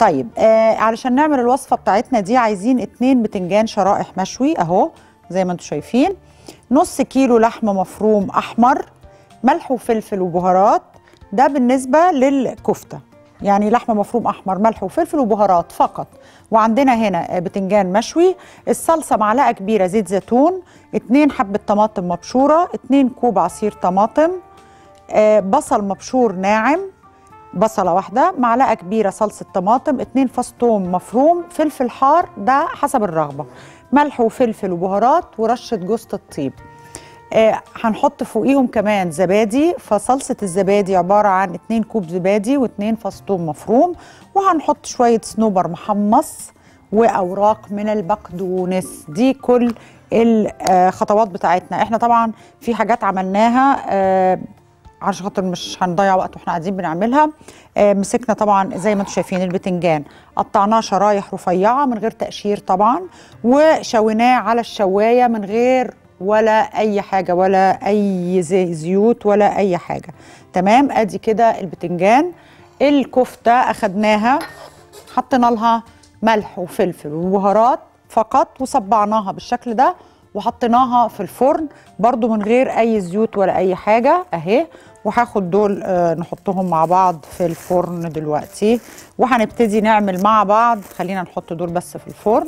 طيب آه علشان نعمل الوصفه بتاعتنا دي عايزين اتنين بتنجان شرائح مشوي اهو زي ما انتم شايفين نص كيلو لحمه مفروم احمر ملح وفلفل وبهارات ده بالنسبه للكفته يعني لحمه مفروم احمر ملح وفلفل وبهارات فقط وعندنا هنا بتنجان مشوي الصلصه معلقه كبيره زيت زيتون اتنين حبه طماطم مبشوره اتنين كوب عصير طماطم آه بصل مبشور ناعم بصله واحده معلقه كبيره صلصه طماطم اتنين فص ثوم مفروم فلفل حار ده حسب الرغبه ملح وفلفل وبهارات ورشه جوز الطيب آه هنحط فوقيهم كمان زبادي فصلصة الزبادي عبارة عن 2 كوب زبادي و2 فص ثوم مفروم وهنحط شوية صنوبر محمص وأوراق من البقدونس دي كل الخطوات بتاعتنا احنا طبعا في حاجات عملناها آه عشان خاطر مش هنضيع وقت واحنا قاعدين بنعملها آه مسكنا طبعا زي ما انتم شايفين البتنجان قطعناه شرايح رفيعه من غير تقشير طبعا وشويناه على الشوايه من غير ولا اي حاجه ولا اي زي زيوت ولا اي حاجه تمام ادي كده البتنجان الكفته اخدناها حطينا لها ملح وفلفل وبهارات فقط وصبعناها بالشكل ده وحطيناها في الفرن برضو من غير اي زيوت ولا اي حاجه اهي وهاخد دول آه نحطهم مع بعض في الفرن دلوقتي وهنبتدي نعمل مع بعض خلينا نحط دول بس في الفرن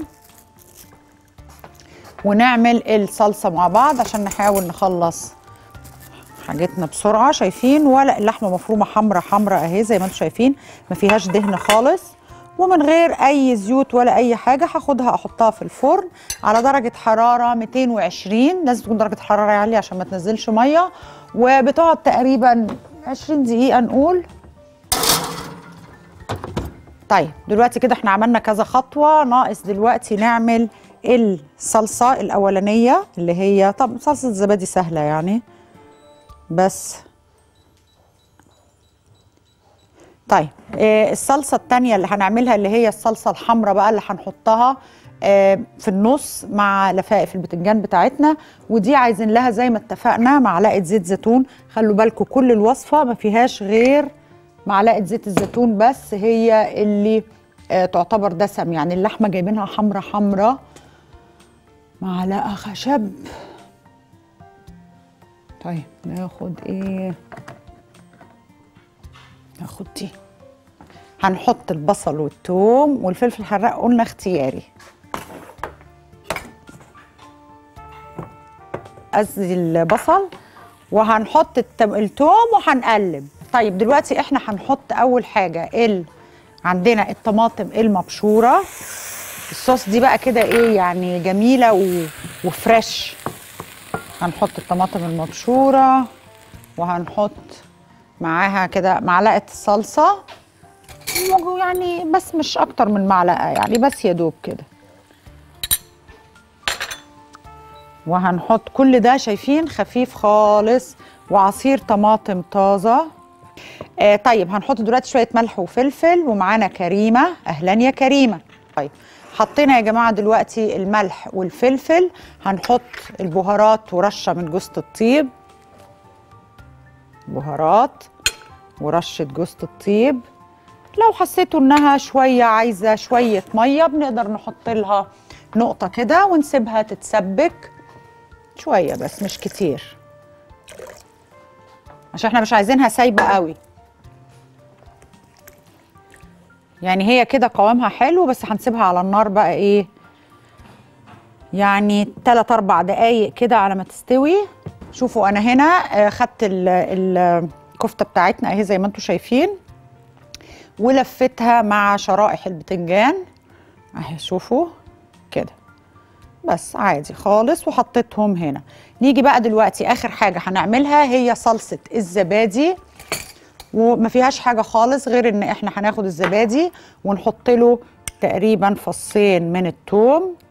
ونعمل الصلصه مع بعض عشان نحاول نخلص حاجتنا بسرعه شايفين ولا اللحمه مفرومه حمرا حمرا اهي زي ما انتم شايفين ما فيهاش دهن خالص ومن غير اي زيوت ولا اي حاجه هاخدها احطها في الفرن على درجه حراره 220 لازم تكون درجه الحراره عاليه عشان ما تنزلش ميه وبتقعد تقريبا 20 دقيقه نقول طيب دلوقتي كده احنا عملنا كذا خطوه ناقص دلوقتي نعمل الصلصه الاولانيه اللي هي طب صلصه الزبادي سهله يعني بس طيب آه الصلصه الثانيه اللي هنعملها اللي هي الصلصه الحمراء بقى اللي هنحطها آه في النص مع لفائف البتنجان بتاعتنا ودي عايزين لها زي ما اتفقنا معلقه زيت زيتون خلوا بالكم كل الوصفه ما فيهاش غير معلقه زيت الزيتون بس هي اللي آه تعتبر دسم يعني اللحمه جايبينها حمرا حمرا معلقه خشب طيب ناخد ايه ناخد دي هنحط البصل والثوم والفلفل الحراق قلنا اختياري قصدي البصل وهنحط الثوم وهنقلب طيب دلوقتي احنا هنحط اول حاجه ال عندنا الطماطم المبشوره الصوص دي بقى كده ايه يعني جميله و... وفريش هنحط الطماطم المبشوره وهنحط معاها كده معلقه صلصه يعني بس مش اكتر من معلقه يعني بس يا دوب كده وهنحط كل ده شايفين خفيف خالص وعصير طماطم طازه آه طيب هنحط دلوقتي شويه ملح وفلفل ومعانا كريمه اهلا يا كريمه طيب حطينا يا جماعه دلوقتي الملح والفلفل هنحط البهارات ورشه من جوز الطيب بهارات ورشه جوز الطيب لو حسيتوا انها شويه عايزه شويه ميه بنقدر نحط لها نقطه كده ونسيبها تتسبك شويه بس مش كتير عشان احنا مش عايزينها سايبه قوي يعني هي كده قوامها حلو بس هنسيبها على النار بقى ايه يعني 3 4 دقايق كده على ما تستوي شوفوا انا هنا خدت الكفته بتاعتنا اهي زي ما انتم شايفين ولفتها مع شرائح البتنجان اهي شوفوا كده بس عادي خالص وحطيتهم هنا نيجي بقى دلوقتي اخر حاجه هنعملها هي صلصه الزبادي وما فيهاش حاجه خالص غير ان احنا هناخد الزبادي ونحط له تقريبا فصين من الثوم